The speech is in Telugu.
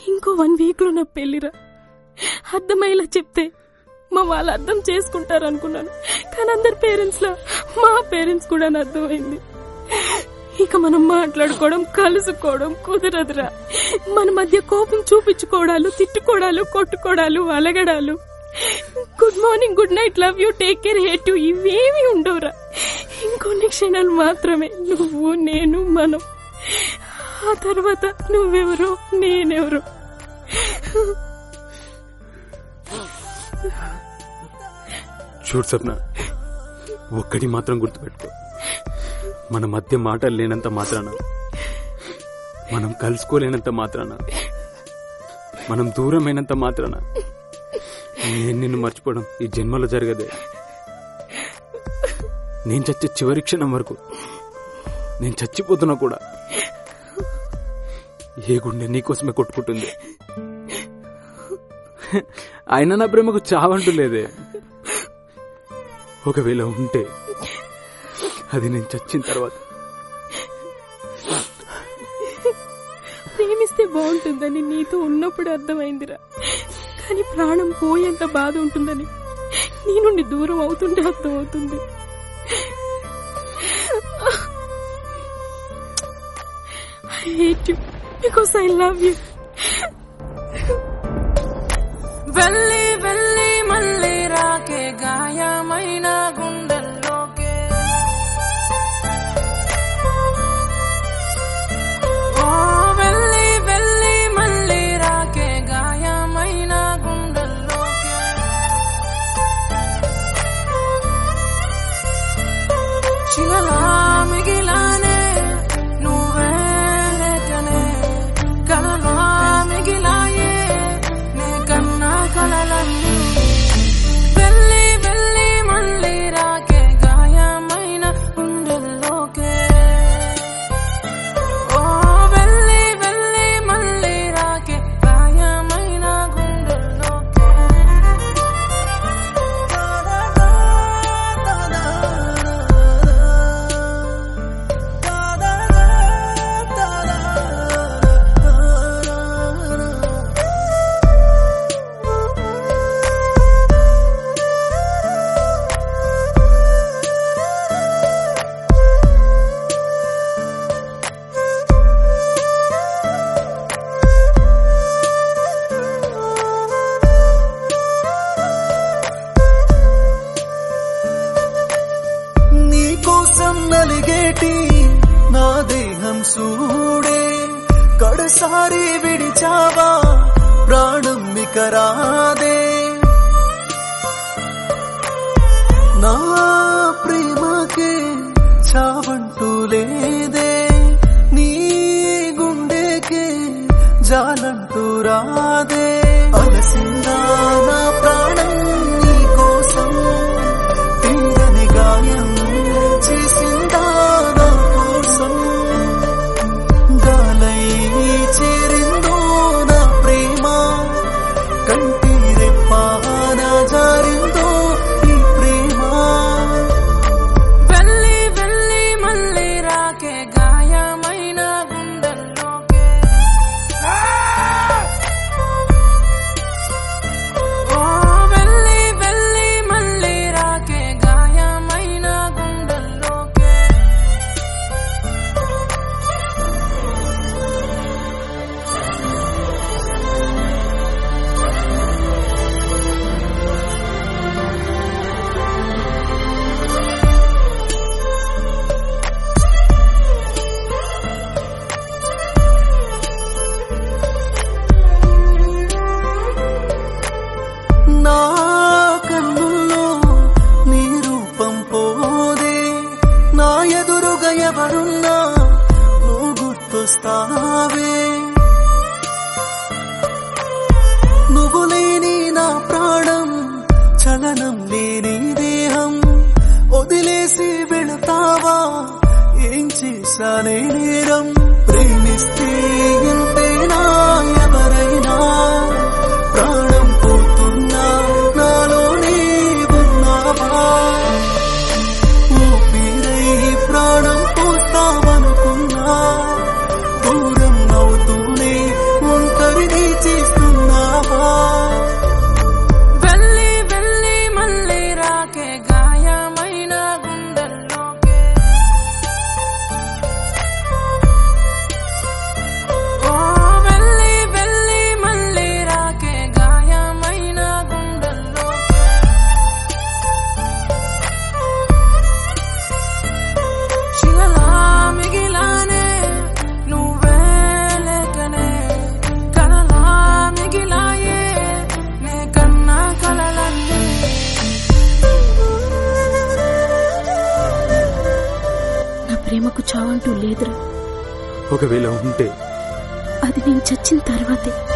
ఇంకో వన్ వీక్ లో నా పెళ్లిరా అర్థమయ్యేలా చెప్తే మా వాళ్ళు అర్థం చేసుకుంటారు అనుకున్నాను కానీ అందరి పేరెంట్స్ లా మా పేరెంట్స్ కూడా నా అర్థమైంది ఇక మనం మాట్లాడుకోవడం కలుసుకోవడం కుదరదురా మన మధ్య కోపం చూపించుకోవడాలు తిట్టుకోవడాలు కొట్టుకోవడాలు అలగడాలు good morning good night love you take care hate you ఇవేమి ఉండవురా ఇంకొన్ని క్షణాలు మాత్రమే నువ్వు నేను మనం ఆ తర్వాత నువ్వెవరో నేనెవరో చూడు సప్న ఒక్కటి మాత్రం గుర్తుపెట్టుకో మన మధ్య మాటలు లేనంత మాత్రాన మనం కలుసుకోలేనంత మాత్రాన మనం దూరమైనంత మాత్రాన నేను నిన్ను మర్చిపోవడం ఈ జన్మలో జరగదే నేను చచ్చే చివరి క్షణం వరకు నేను చచ్చిపోతున్నా కూడా ఏ గుండె నీకోసమే కొట్టుకుంటుంది అయినా నా ప్రేమకు చావంటూ లేదే ఒకవేళ ఉంటే అది నేను చచ్చిన తర్వాత ప్రేమిస్తే బాగుంటుందని నీతో ఉన్నప్పుడు అర్థమైందిరా కానీ ప్రాణం పోయేంత బాధ ఉంటుందని నీ నుండి దూరం అవుతుంటే అర్థమవుతుంది I hate you because I love you వెళ్ళి వెళ్ళి మళ్ళీ రాకే గాయమైన గుండెల్లోకే ఓ వెళ్ళి వెళ్ళి మళ్ళీ రాకే గాయమైన గుండెల్లోకే శిలలా మిగిలానే నువ్వే లేకనే కలలా మిగిలాయే నే కన్నా కలలన్నీ వెళ్ళి వెళ్ళి మళ్ళీ రాకే గాయమైన గుండెల్లోకే ఓ వెళ్ళి వెళ్ళి మళ్ళీ రాకే గాయమైన గుండెల్లోకే నీకోసం నలిగేటి నా దేహం సూడే కడసారి విడిచావా ప్రాణం ఇక రాదే నా ప్రేమకే చావంటూ లేదే నీ గుండెకే జాలంటూ రాదే అలసిందా నా ప్రాణం నీ కోసం తీరని గాయం చేసిందా నా కోసం గాలై చేరిందో నా ప్రేమ కంటి రెప్పాన జారిందో ఈ ప్రేమ వెళ్ళి వెళ్ళి మళ్ళీ రాకే గాయమైన గుండెల్లోకే ఓ వెళ్ళి వెళ్ళి మళ్ళీ రాకే గాయమైన గుండెల్లోకే నా కన్నుల్లో నీ రూపం పోదే నా ఎదురుగా ఎవరున్నా నువ్వు గుర్తొస్తావే నువ్వు లేని నా ప్రాణం చలనం లేని దేహం వదిలేసి వెళతావా ఏం చేశానే నేరం ప్రేమిస్తే ఇంతేనా ఎవరైనా ప్రాణం పోతున్నా నాలోనే ఉన్నావా ఊపిరై ప్రాణం పోతావనుకున్నా దూరం అవుతూనే ఒంటరిని ఒకవేళ ఉంటే అది నేను చచ్చిన తర్వాతే